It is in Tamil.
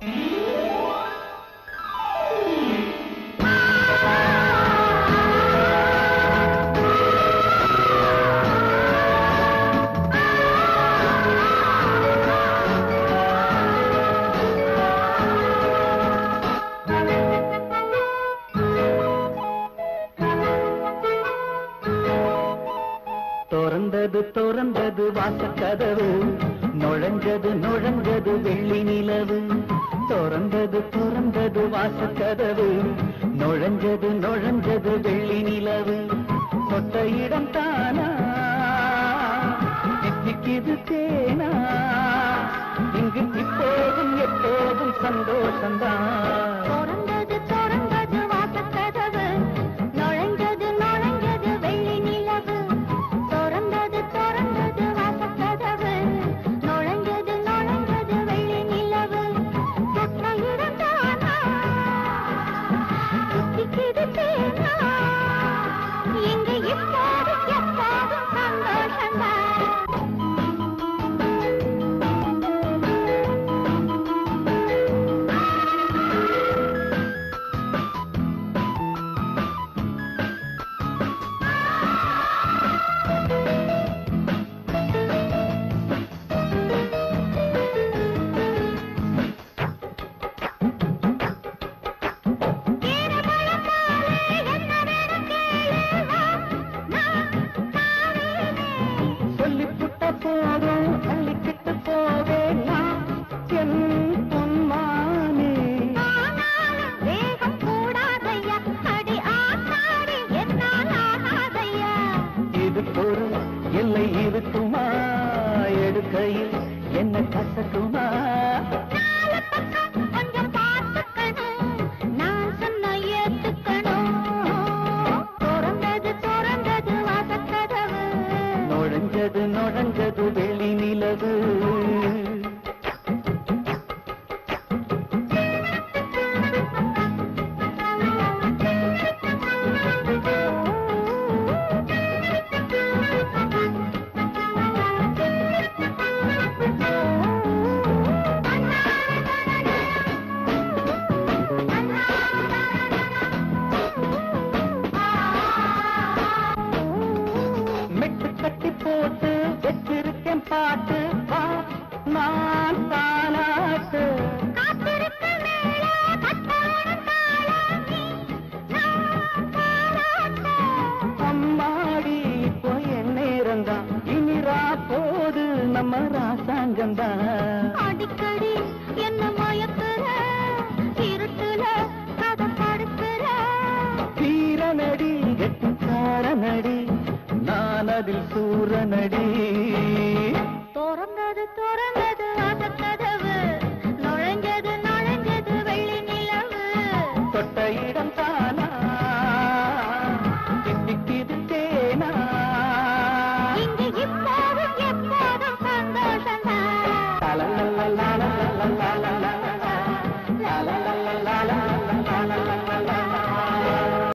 திறந்தது திறந்தது வாசக்கதவு நுழைஞ்சது நுழைஞ்சது வெள்ளி நிலவு திறந்தது திறந்தது வாசக்கதவு நுழைஞ்சது நுழைஞ்சது வெள்ளி நிலவு தொட்ட இடம் தானா தித்திக்குது தேனா இங்கு இப்போதும் எப்போதும் சந்தோஷம்தான் திறந்தது திறந்தது வாசக்கதவு நுழைஞ்சது நுழைஞ்சது வெள்ளி நிலவு திறந்தது திறந்தது வாசக்கதவு நுழைஞ்சது நுழைஞ்சது வெள்ளி நிலவு தொட்ட இடம் தானா சுத்திக்கிது தேனா இங்கு இப்போதும் எப்போதும் சந்தோஷம்தான் சொல்லிப்புட்ட போதும் அள்ளிக்கிட்டு போவேனா என் பொன்மானே ஆனாலும் வேகம் கூடாதையா அடி ஆத்தாடி என்னால் ஆகாதையா இது பொருள் எல்லை இருக்குமா எடுக்கையில் என்ன கசக்குமா நாலு பக்கம் கொஞ்சம் பார்த்துக்கணும் நான் சொன்ன ஏத்துக்கணும் திறந்தது திறந்தது வாசக்கதவு நுழைஞ்சது நுழைஞ்சது வெளி நிலவு மெட்டு கட்டி போட்டு வச்சிருக்கேன் பாட்டு வா நான் தானாட்டு காத்திருக்க மேல கட்டோடும் தாளாட்டி நான் பாராட்ட அம்மாடி இப்போ என் நேரம்தான் இனிரா போது நம்ம ராசாங்கம்தான் அடிக்கடி என்ன மயக்குற இருட்டுல கதை படுத்துற தீரநடி கெட்டிக்காரனடி நான் அதில் சூரனடி திறந்தது திறந்தது